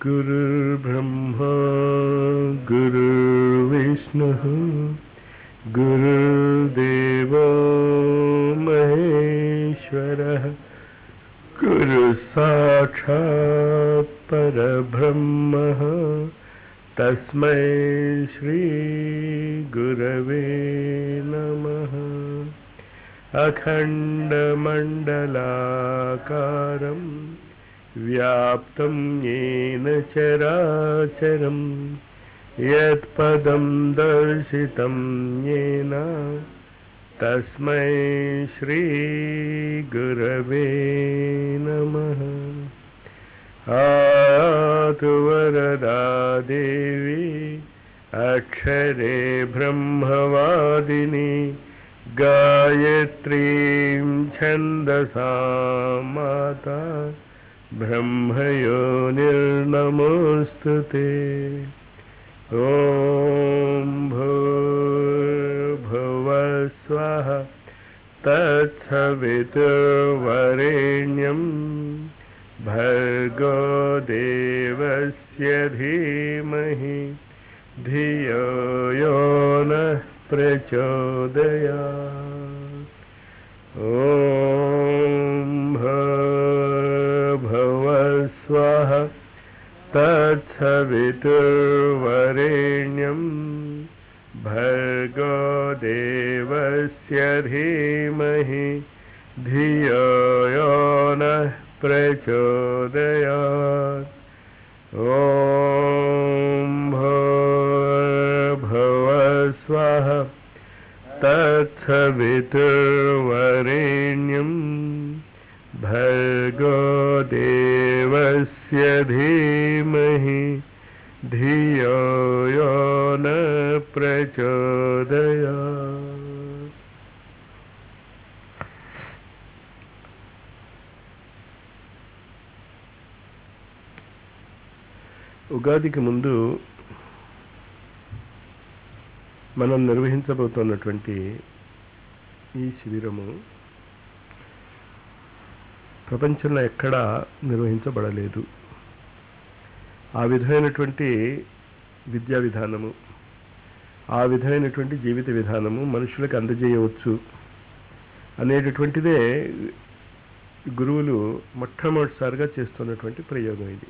गुरुर्ब्रह्मा गुरुर्विष्णुः गुरुर्देवो महेश्वरः गुरुसाक्षात् परब्रह्मः तस्मै श्रीगुरवे नमः अखण्डमण्डलाकारम् व्याप्तं येन चराचरं यत्पदं दर्शितं येन तस्मै श्रीगुरवे नमः आतु वरदा देवी अक्षरे ब्रह्मवादिनी गायत्रीं छन्दसा माता ब्रह्मयोनिर्नमोऽस्तु ते ॐ भूर्भुवस्वः तत्सवितुर्वरेण्यं भर्गो देवस्य धीमहि धियो यो नः प्रचोदयात् ॐ भवस्वः तत्सवितुर्वरेण्यं भर्गो देवस्य धीमहि धियो यो नः प्रचोदयात् ॐ भवस्वः तत्सवितुर्वरेण्यं भर्गो देवस्य धीमहि धियो यो न प्रचोदयात् ఉగాదికి ముందు మనం నిర్వహించబోతున్నటువంటి ఈ శిబిరము ప్రపంచంలో ఎక్కడా నిర్వహించబడలేదు ఆ విధమైనటువంటి విద్యా విధానము ఆ విధమైనటువంటి జీవిత విధానము మనుషులకు అందజేయవచ్చు అనేటటువంటిదే గురువులు మొట్టమొదటిసారిగా చేస్తున్నటువంటి ప్రయోగం ఇది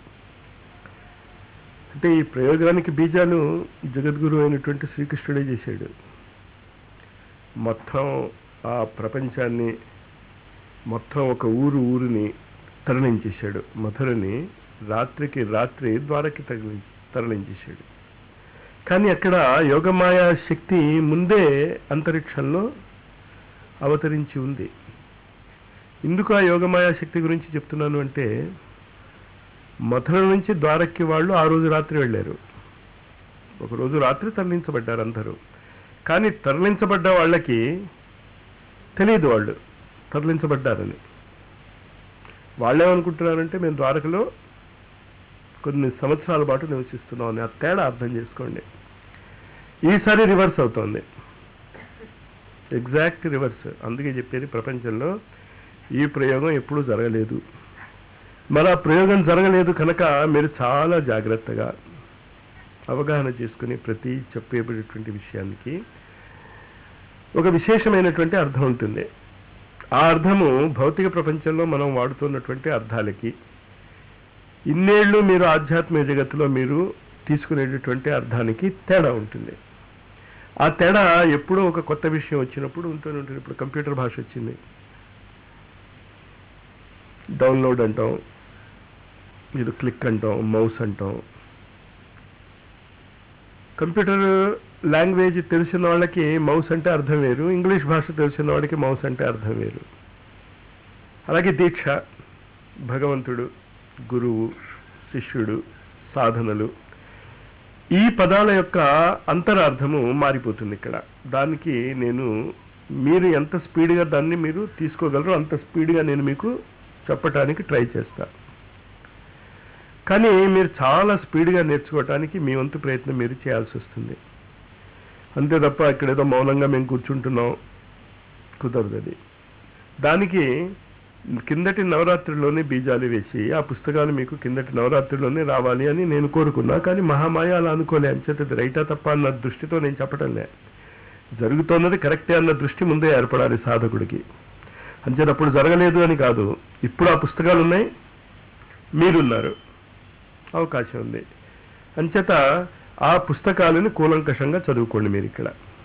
అంటే ఈ ప్రయోగానికి బీజాలు జగద్గురు అయినటువంటి శ్రీకృష్ణుడే చేశాడు మొత్తం ఆ ప్రపంచాన్ని మొత్తం ఒక ఊరు ఊరిని తరలించేశాడు మధురని రాత్రికి రాత్రి ద్వారకి తగిలి తరలించేశాడు కానీ అక్కడ యోగమాయా శక్తి ముందే అంతరిక్షంలో అవతరించి ఉంది ఎందుకు ఆ యోగమాయా శక్తి గురించి చెప్తున్నాను అంటే మథుర నుంచి ద్వారక్కి వాళ్ళు ఆ రోజు రాత్రి వెళ్ళారు ఒకరోజు రాత్రి తరలించబడ్డారు అందరూ కానీ తరలించబడ్డ వాళ్ళకి తెలియదు వాళ్ళు తరలించబడ్డారని వాళ్ళేమనుకుంటున్నారంటే మేము ద్వారకలో కొన్ని సంవత్సరాల పాటు నివసిస్తున్నాం అని ఆ తేడా అర్థం చేసుకోండి ఈసారి రివర్స్ అవుతోంది ఎగ్జాక్ట్ రివర్స్ అందుకే చెప్పేది ప్రపంచంలో ఈ ప్రయోగం ఎప్పుడూ జరగలేదు మరి ఆ ప్రయోగం జరగలేదు కనుక మీరు చాలా జాగ్రత్తగా అవగాహన చేసుకుని ప్రతి చెప్పేటటువంటి విషయానికి ఒక విశేషమైనటువంటి అర్థం ఉంటుంది ఆ అర్థము భౌతిక ప్రపంచంలో మనం వాడుతున్నటువంటి అర్థాలకి ఇన్నేళ్ళు మీరు ఆధ్యాత్మిక జగత్తులో మీరు తీసుకునేటటువంటి అర్థానికి తేడా ఉంటుంది ఆ తేడా ఎప్పుడో ఒక కొత్త విషయం వచ్చినప్పుడు ఉంటూనే ఉంటుంది ఇప్పుడు కంప్యూటర్ భాష వచ్చింది డౌన్లోడ్ అంటాం మీరు క్లిక్ అంటాం మౌస్ అంటాం కంప్యూటర్ లాంగ్వేజ్ తెలిసిన వాళ్ళకి మౌస్ అంటే అర్థం వేరు ఇంగ్లీష్ భాష తెలిసిన వాళ్ళకి మౌస్ అంటే అర్థం వేరు అలాగే దీక్ష భగవంతుడు గురువు శిష్యుడు సాధనలు ఈ పదాల యొక్క అంతరార్థము మారిపోతుంది ఇక్కడ దానికి నేను మీరు ఎంత స్పీడ్గా దాన్ని మీరు తీసుకోగలరో అంత స్పీడ్గా నేను మీకు చెప్పటానికి ట్రై చేస్తాను కానీ మీరు చాలా స్పీడ్గా నేర్చుకోవటానికి మీ వంతు ప్రయత్నం మీరు చేయాల్సి వస్తుంది అంతే తప్ప ఇక్కడ ఏదో మౌనంగా మేము కూర్చుంటున్నాం కుదరదు అది దానికి కిందటి నవరాత్రిలోనే బీజాలు వేసి ఆ పుస్తకాలు మీకు కిందటి నవరాత్రిలోనే రావాలి అని నేను కోరుకున్నా కానీ మహామాయ అలా అనుకోలే అంచేతది రైటా తప్ప అన్న దృష్టితో నేను చెప్పటంలే జరుగుతున్నది కరెక్టే అన్న దృష్టి ముందే ఏర్పడాలి సాధకుడికి అంచేటప్పుడు జరగలేదు అని కాదు ఇప్పుడు ఆ పుస్తకాలు ఉన్నాయి మీరున్నారు అవకాశం ఉంది అంచేత ఆ పుస్తకాలను కూలంకషంగా చదువుకోండి మీరు ఇక్కడ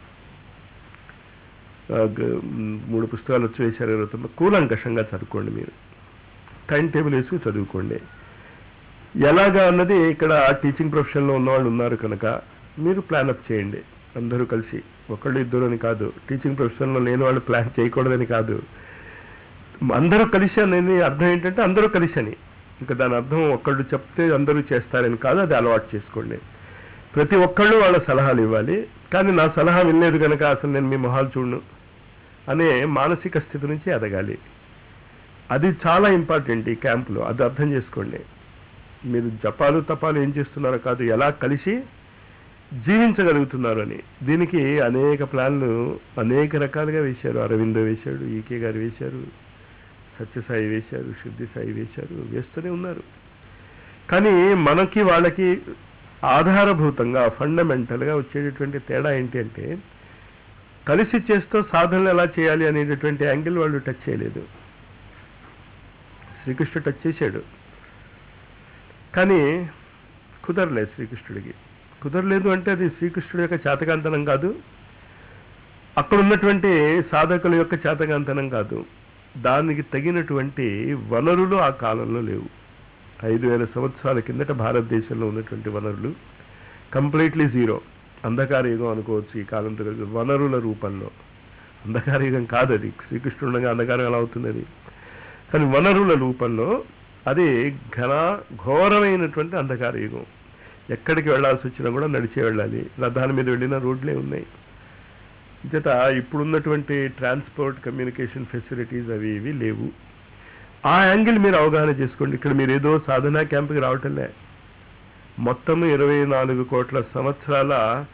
ఆ, గ- మ్, మూడు పుస్తకాలు వచ్చి వేశారు ఇరవై తొమ్మిది కూలంకషంగా చదువుకోండి మీరు టైం టేబుల్ వేసుకుని చదువుకోండి ఎలాగా అన్నది ఇక్కడ టీచింగ్ ప్రొఫెషన్లో ఉన్నవాళ్ళు ఉన్నారు కనుక మీరు ప్లాన్ అప్ చేయండి అందరూ కలిసి ఒకళ్ళు ఇద్దరు అని కాదు టీచింగ్ ప్రొఫెషన్లో లేని వాళ్ళు ప్లాన్ చేయకూడదని కాదు అందరూ కలిసి అనేది అర్థం ఏంటంటే అందరూ కలిసి అని ఇంకా దాని అర్థం ఒక్కళ్ళు చెప్తే అందరూ చేస్తారని కాదు అది అలవాటు చేసుకోండి ప్రతి ఒక్కళ్ళు వాళ్ళ సలహాలు ఇవ్వాలి కానీ నా సలహా వినలేదు కనుక అసలు నేను మీ మొహాలు చూడను అనే మానసిక స్థితి నుంచి ఎదగాలి అది చాలా ఇంపార్టెంట్ ఈ క్యాంపులో అది అర్థం చేసుకోండి మీరు జపాలు తపాలు ఏం చేస్తున్నారో కాదు ఎలా కలిసి జీవించగలుగుతున్నారు అని దీనికి అనేక ప్లాన్లు అనేక రకాలుగా వేశారు అరవిందో వేశాడు ఈకే గారు వేశారు సత్యసాయి వేశారు శుద్ధి సాయి వేశారు వేస్తూనే ఉన్నారు కానీ మనకి వాళ్ళకి ఆధారభూతంగా ఫండమెంటల్గా వచ్చేటటువంటి తేడా ఏంటి అంటే కలిసి చేస్తూ సాధనలు ఎలా చేయాలి అనేటటువంటి యాంగిల్ వాళ్ళు టచ్ చేయలేదు శ్రీకృష్ణుడు టచ్ చేశాడు కానీ కుదరలేదు శ్రీకృష్ణుడికి కుదరలేదు అంటే అది శ్రీకృష్ణుడి యొక్క చేతకాంతనం కాదు అక్కడ ఉన్నటువంటి సాధకుల యొక్క చేతకాంతనం కాదు దానికి తగినటువంటి వనరులు ఆ కాలంలో లేవు ఐదు వేల సంవత్సరాల కిందట భారతదేశంలో ఉన్నటువంటి వనరులు కంప్లీట్లీ జీరో అంధకార యుగం అనుకోవచ్చు ఈ కాలంతో కలిసి వనరుల రూపంలో అంధకార యుగం కాదు అది శ్రీకృష్ణుడుగా అంధకారం ఎలా అవుతుంది అది కానీ వనరుల రూపంలో అది ఘన ఘోరమైనటువంటి అంధకార యుగం ఎక్కడికి వెళ్ళాల్సి వచ్చినా కూడా నడిచే వెళ్ళాలి రథాల మీద వెళ్ళిన రోడ్లే ఉన్నాయి చేత ఇప్పుడున్నటువంటి ట్రాన్స్పోర్ట్ కమ్యూనికేషన్ ఫెసిలిటీస్ అవి ఇవి లేవు ఆ యాంగిల్ మీరు అవగాహన చేసుకోండి ఇక్కడ మీరు ఏదో సాధనా క్యాంప్కి రావటంలే మొత్తం ఇరవై నాలుగు కోట్ల సంవత్సరాల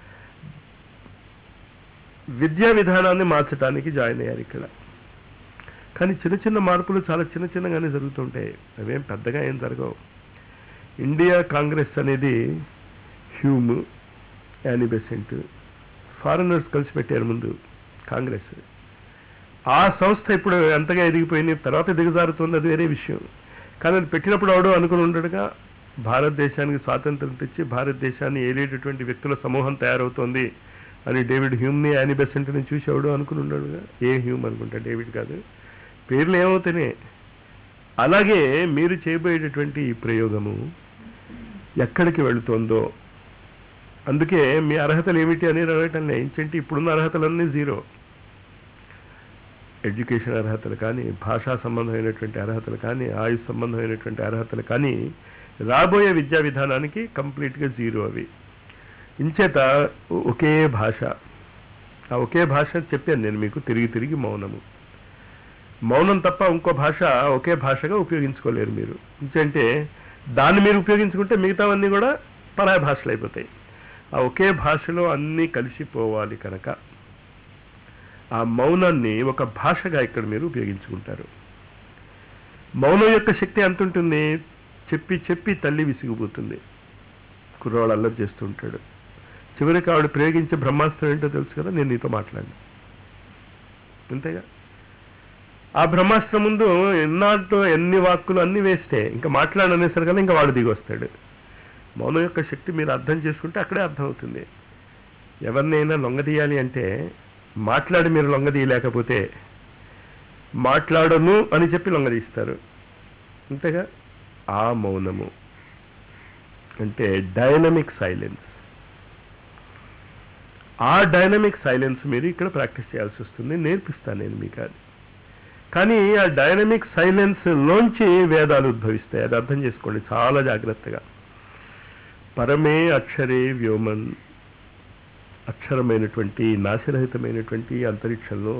విద్యా విధానాన్ని మార్చడానికి జాయిన్ అయ్యారు ఇక్కడ కానీ చిన్న చిన్న మార్పులు చాలా చిన్న చిన్నగానే జరుగుతుంటాయి అవేం పెద్దగా ఏం జరగవు ఇండియా కాంగ్రెస్ అనేది హ్యూమ్ యానీ బెసెంట్ ఫారినర్స్ కలిసి పెట్టారు ముందు కాంగ్రెస్ ఆ సంస్థ ఇప్పుడు ఎంతగా ఎదిగిపోయింది తర్వాత దిగజారుతుంది అది వేరే విషయం కానీ అది పెట్టినప్పుడు అవడో అనుకుని ఉండడుగా భారతదేశానికి స్వాతంత్రం తెచ్చి భారతదేశాన్ని ఏలేటటువంటి వ్యక్తుల సమూహం తయారవుతోంది అని డేవిడ్ హ్యూమ్ని యానీ బెసెంట్ని చూసి ఎవడో అనుకుని ఉన్నాడుగా ఏ హ్యూమ్ అనుకుంటా డేవిడ్ కాదు పేర్లు ఏమవుతానే అలాగే మీరు చేయబోయేటటువంటి ఈ ప్రయోగము ఎక్కడికి వెళుతోందో అందుకే మీ అర్హతలు ఏమిటి అని అడగటం ఏంటంటే ఇప్పుడున్న అర్హతలన్నీ జీరో ఎడ్యుకేషన్ అర్హతలు కానీ భాషా సంబంధమైనటువంటి అర్హతలు కానీ ఆయుష్ సంబంధమైనటువంటి అర్హతలు కానీ రాబోయే విద్యా విధానానికి కంప్లీట్గా జీరో అవి ఇంచేత ఒకే భాష ఆ ఒకే భాష చెప్పాను నేను మీకు తిరిగి తిరిగి మౌనము మౌనం తప్ప ఇంకో భాష ఒకే భాషగా ఉపయోగించుకోలేరు మీరు ఇంకంటే దాన్ని మీరు ఉపయోగించుకుంటే మిగతావన్నీ కూడా పరాయ భాషలు అయిపోతాయి ఆ ఒకే భాషలో అన్నీ కలిసిపోవాలి కనుక ఆ మౌనాన్ని ఒక భాషగా ఇక్కడ మీరు ఉపయోగించుకుంటారు మౌనం యొక్క శక్తి ఎంత ఉంటుంది చెప్పి చెప్పి తల్లి విసిగిపోతుంది కుర్రవాడు అల్లరి చేస్తూ ఉంటాడు చివరికి ఆవిడ ప్రయోగించే బ్రహ్మాస్త్రం ఏంటో తెలుసు కదా నేను నీతో మాట్లాడిన అంతేగా ఆ బ్రహ్మాస్త్రం ముందు ఎన్నాటితో ఎన్ని వాక్కులు అన్ని వేస్తే ఇంకా మాట్లాడనేసరికల్లా ఇంకా వాడు దిగి వస్తాడు మౌనం యొక్క శక్తి మీరు అర్థం చేసుకుంటే అక్కడే అర్థమవుతుంది ఎవరినైనా లొంగదీయాలి అంటే మాట్లాడి మీరు లొంగదీయలేకపోతే మాట్లాడను అని చెప్పి లొంగదీస్తారు అంతేగా ఆ మౌనము అంటే డైనమిక్ సైలెన్స్ ఆ డైనమిక్ సైలెన్స్ మీరు ఇక్కడ ప్రాక్టీస్ చేయాల్సి వస్తుంది నేర్పిస్తాను నేను మీకు అది కానీ ఆ డైనమిక్ సైలెన్స్ లోంచి వేదాలు ఉద్భవిస్తాయి అది అర్థం చేసుకోండి చాలా జాగ్రత్తగా పరమే అక్షరే వ్యోమన్ అక్షరమైనటువంటి నాశరహితమైనటువంటి అంతరిక్షంలో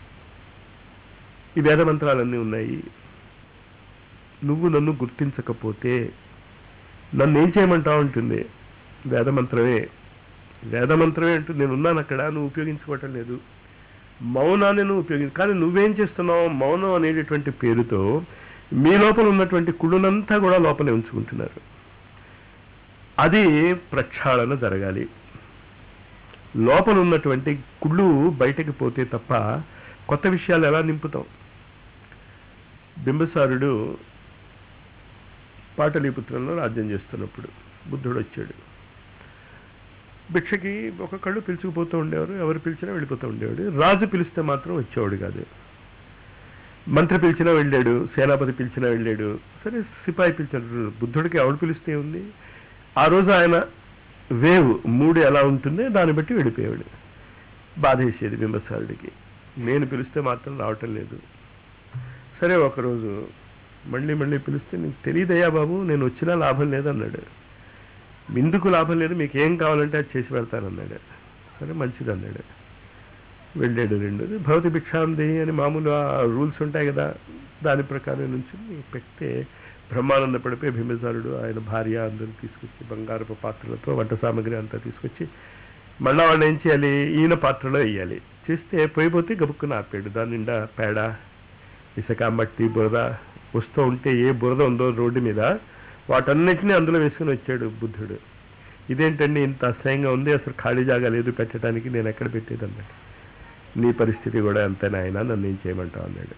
ఈ వేద మంత్రాలన్నీ ఉన్నాయి నువ్వు నన్ను గుర్తించకపోతే నన్ను ఏం చేయమంటావు ఉంటుంది వేదమంత్రమే వేదమంత్రమే అంటూ నేను ఉన్నాను అక్కడ నువ్వు ఉపయోగించుకోవటం లేదు మౌనాన్ని నువ్వు ఉపయోగించు కానీ నువ్వేం చేస్తున్నావు మౌనం అనేటటువంటి పేరుతో మీ లోపల ఉన్నటువంటి కుళ్ళునంతా కూడా లోపలే ఉంచుకుంటున్నారు అది ప్రక్షాళన జరగాలి లోపల ఉన్నటువంటి కుళ్ళు బయటకు పోతే తప్ప కొత్త విషయాలు ఎలా నింపుతాం బింబసారుడు పాటలీపుత్రంలో రాజ్యం చేస్తున్నప్పుడు బుద్ధుడు వచ్చాడు భిక్షకి ఒక కళ్ళు పిలుచుకుపోతూ ఉండేవారు ఎవరు పిలిచినా వెళ్ళిపోతూ ఉండేవాడు రాజు పిలిస్తే మాత్రం వచ్చేవాడు కాదు మంత్రి పిలిచినా వెళ్ళాడు సేనాపతి పిలిచినా వెళ్ళాడు సరే సిపాయి పిలిచాడు బుద్ధుడికి ఎవడు పిలిస్తే ఉంది ఆ రోజు ఆయన వేవ్ మూడు ఎలా ఉంటుంది దాన్ని బట్టి వెళ్ళిపోయాడు బాధేసేది బింబసారుడికి నేను పిలిస్తే మాత్రం రావటం లేదు సరే ఒకరోజు మళ్ళీ మళ్ళీ పిలిస్తే నీకు తెలియదయ్యా బాబు నేను వచ్చినా లాభం లేదన్నాడు ఎందుకు లాభం లేదు మీకు ఏం కావాలంటే అది చేసి పెడతానన్నాడు సరే మంచిది అన్నాడు వెళ్ళాడు రెండు భవతి భిక్షాంది అని మామూలు ఆ రూల్స్ ఉంటాయి కదా దాని ప్రకారం నుంచి పెడితే బ్రహ్మానంద పడిపోయి భీమసారుడు ఆయన భార్య అందరూ తీసుకొచ్చి బంగారపు పాత్రలతో వంట సామాగ్రి అంతా తీసుకొచ్చి మళ్ళా వాళ్ళు ఏం చేయాలి ఈయన పాత్రలో వేయాలి చేస్తే పోయిపోతే గబుక్కున ఆపాడు దాని నిండా పేడ ఇసుక మట్టి బురద వస్తూ ఉంటే ఏ బురద ఉందో రోడ్డు మీద వాటన్నిటిని అందులో వేసుకుని వచ్చాడు బుద్ధుడు ఇదేంటండి ఇంత అసహ్యంగా ఉంది అసలు ఖాళీ జాగా లేదు పెట్టడానికి నేను ఎక్కడ పెట్టేది అన్నాడు నీ పరిస్థితి కూడా అంతేనా అయినా నన్ను ఏం చేయమంటావు అన్నాడు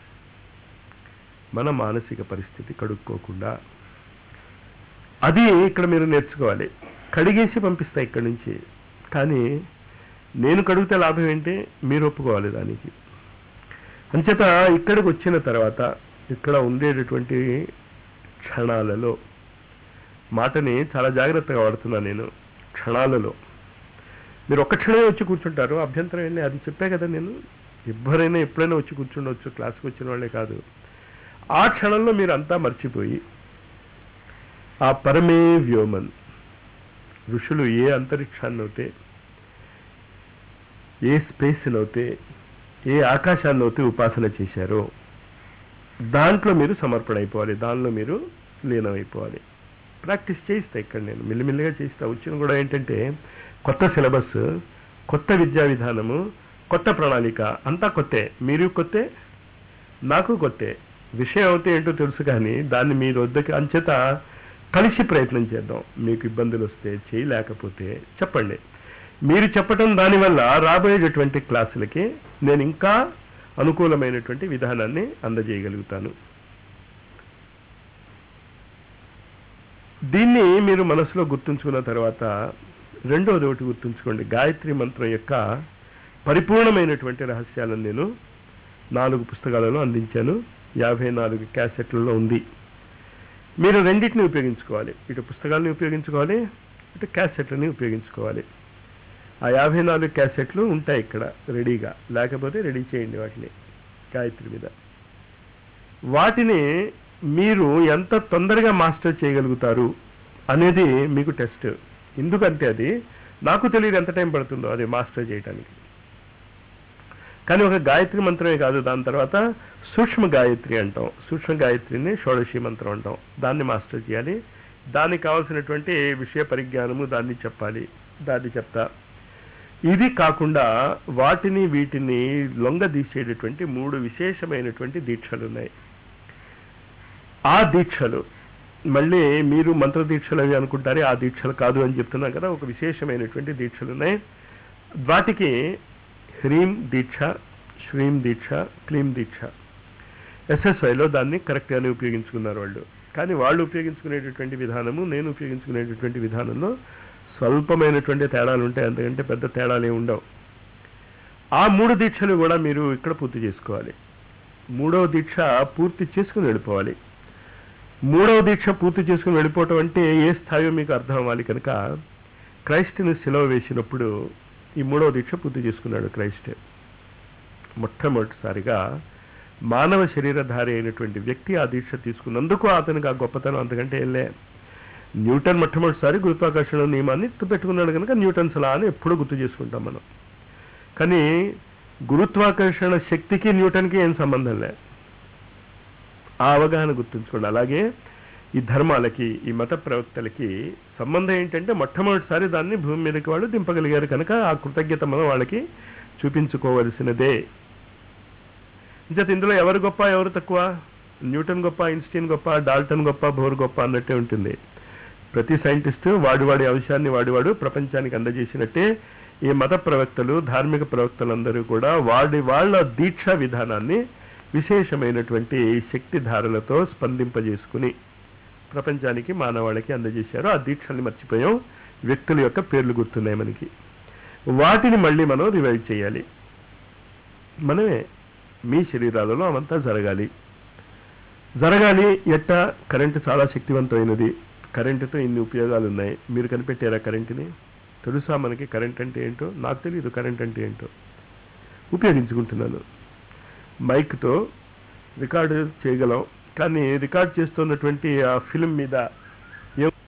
మన మానసిక పరిస్థితి కడుక్కోకుండా అది ఇక్కడ మీరు నేర్చుకోవాలి కడిగేసి పంపిస్తా ఇక్కడి నుంచి కానీ నేను కడిగితే లాభం ఏంటి మీరు ఒప్పుకోవాలి దానికి అంచేత ఇక్కడికి వచ్చిన తర్వాత ఇక్కడ ఉండేటటువంటి క్షణాలలో మాటని చాలా జాగ్రత్తగా వాడుతున్నాను నేను క్షణాలలో మీరు ఒక్క క్షణమే వచ్చి కూర్చుంటారు అభ్యంతరం ఏంటి అది చెప్పే కదా నేను ఎవరైనా ఎప్పుడైనా వచ్చి కూర్చుండవచ్చు క్లాస్కి వచ్చిన వాళ్ళే కాదు ఆ క్షణంలో మీరు అంతా మర్చిపోయి ఆ పరమే వ్యోమన్ ఋషులు ఏ అంతరిక్షాన్ని అవుతే ఏ స్పేస్ని అవుతే ఏ ఆకాశాన్ని అవుతే ఉపాసన చేశారో దాంట్లో మీరు సమర్పణ అయిపోవాలి దానిలో మీరు లీనమైపోవాలి ప్రాక్టీస్ చేయిస్తా ఇక్కడ నేను మెల్లిమెల్లిగా చేయిస్తా వచ్చిన కూడా ఏంటంటే కొత్త సిలబస్ కొత్త విద్యా విధానము కొత్త ప్రణాళిక అంతా కొత్తే మీరు కొత్తే నాకు కొత్తే విషయం అవుతే ఏంటో తెలుసు కానీ దాన్ని మీరు వద్దకి అంచేత కలిసి ప్రయత్నం చేద్దాం మీకు ఇబ్బందులు వస్తే చేయలేకపోతే చెప్పండి మీరు చెప్పటం దానివల్ల రాబోయేటటువంటి క్లాసులకి నేను ఇంకా అనుకూలమైనటువంటి విధానాన్ని అందజేయగలుగుతాను దీన్ని మీరు మనసులో గుర్తుంచుకున్న తర్వాత రెండోది ఒకటి గుర్తుంచుకోండి గాయత్రి మంత్రం యొక్క పరిపూర్ణమైనటువంటి రహస్యాలను నేను నాలుగు పుస్తకాలలో అందించాను యాభై నాలుగు క్యాసెట్లలో ఉంది మీరు రెండింటిని ఉపయోగించుకోవాలి ఇటు పుస్తకాలని ఉపయోగించుకోవాలి ఇటు క్యాసెట్లని ఉపయోగించుకోవాలి ఆ యాభై నాలుగు క్యాసెట్లు ఉంటాయి ఇక్కడ రెడీగా లేకపోతే రెడీ చేయండి వాటిని గాయత్రి మీద వాటిని మీరు ఎంత తొందరగా మాస్టర్ చేయగలుగుతారు అనేది మీకు టెస్ట్ ఎందుకంటే అది నాకు తెలియదు ఎంత టైం పడుతుందో అది మాస్టర్ చేయడానికి కానీ ఒక గాయత్రి మంత్రమే కాదు దాని తర్వాత సూక్ష్మ గాయత్రి అంటాం సూక్ష్మ గాయత్రిని షోడశి మంత్రం అంటాం దాన్ని మాస్టర్ చేయాలి దానికి కావాల్సినటువంటి విషయ పరిజ్ఞానము దాన్ని చెప్పాలి దాన్ని చెప్తా ఇది కాకుండా వాటిని వీటిని లొంగదీసేటటువంటి మూడు విశేషమైనటువంటి దీక్షలు ఉన్నాయి ఆ దీక్షలు మళ్ళీ మీరు మంత్ర దీక్షలు అవి అనుకుంటారే ఆ దీక్షలు కాదు అని చెప్తున్నాం కదా ఒక విశేషమైనటువంటి దీక్షలు ఉన్నాయి వాటికి హ్రీం దీక్ష శ్రీం దీక్ష క్లీం దీక్ష ఎస్ఎస్ఐలో దాన్ని కరెక్ట్గానే ఉపయోగించుకున్నారు వాళ్ళు కానీ వాళ్ళు ఉపయోగించుకునేటటువంటి విధానము నేను ఉపయోగించుకునేటటువంటి విధానంలో స్వల్పమైనటువంటి తేడాలు ఉంటాయి అంతకంటే పెద్ద తేడాలు ఏమి ఉండవు ఆ మూడు దీక్షలు కూడా మీరు ఇక్కడ పూర్తి చేసుకోవాలి మూడవ దీక్ష పూర్తి చేసుకుని వెళ్ళిపోవాలి మూడవ దీక్ష పూర్తి చేసుకుని వెళ్ళిపోవటం అంటే ఏ స్థాయిలో మీకు అర్థం అవ్వాలి కనుక క్రైస్ట్ని సెలవు వేసినప్పుడు ఈ మూడవ దీక్ష పూర్తి చేసుకున్నాడు క్రైస్ట్ మొట్టమొదటిసారిగా మానవ శరీరధారి అయినటువంటి వ్యక్తి ఆ దీక్ష తీసుకున్నందుకు అతనికి ఆ గొప్పతనం అంతకంటే వెళ్ళే న్యూటన్ మొట్టమొదటిసారి గురుత్వాకర్షణ నియమాన్ని పెట్టుకున్నాడు కనుక న్యూటన్స్ లా అని ఎప్పుడూ గుర్తు చేసుకుంటాం మనం కానీ గురుత్వాకర్షణ శక్తికి న్యూటన్కి ఏం సంబంధం లే ఆ అవగాహన గుర్తుంచుకోండి అలాగే ఈ ధర్మాలకి ఈ మత ప్రవక్తలకి సంబంధం ఏంటంటే మొట్టమొదటిసారి దాన్ని భూమి మీదకి వాళ్ళు దింపగలిగారు కనుక ఆ కృతజ్ఞత మనం వాళ్ళకి చూపించుకోవలసినదే ఇంచేత ఇందులో ఎవరు గొప్ప ఎవరు తక్కువ న్యూటన్ గొప్ప ఐన్స్టీన్ గొప్ప డాల్టన్ గొప్ప బోర్ గొప్ప అన్నట్టే ఉంటుంది ప్రతి సైంటిస్టు వాడి వాడి అంశాన్ని వాడివాడు ప్రపంచానికి అందజేసినట్టే ఈ మత ప్రవక్తలు ధార్మిక ప్రవక్తలందరూ కూడా వాడి వాళ్ళ దీక్షా విధానాన్ని విశేషమైనటువంటి శక్తి ధారలతో స్పందింపజేసుకుని ప్రపంచానికి మానవాళికి అందజేశారు ఆ దీక్షల్ని మర్చిపోయాం వ్యక్తుల యొక్క పేర్లు గుర్తున్నాయి మనకి వాటిని మళ్ళీ మనం రివైవ్ చేయాలి మనమే మీ శరీరాలలో అవంతా జరగాలి జరగాలి ఎట్ట కరెంటు చాలా శక్తివంతమైనది కరెంటుతో ఇన్ని ఉపయోగాలు ఉన్నాయి మీరు కనిపెట్టారా కరెంటుని తెలుసా మనకి కరెంట్ అంటే ఏంటో నాకు తెలియదు కరెంట్ అంటే ఏంటో ఉపయోగించుకుంటున్నాను మైక్తో రికార్డు చేయగలం కానీ రికార్డ్ చేస్తున్నటువంటి ఆ ఫిల్మ్ మీద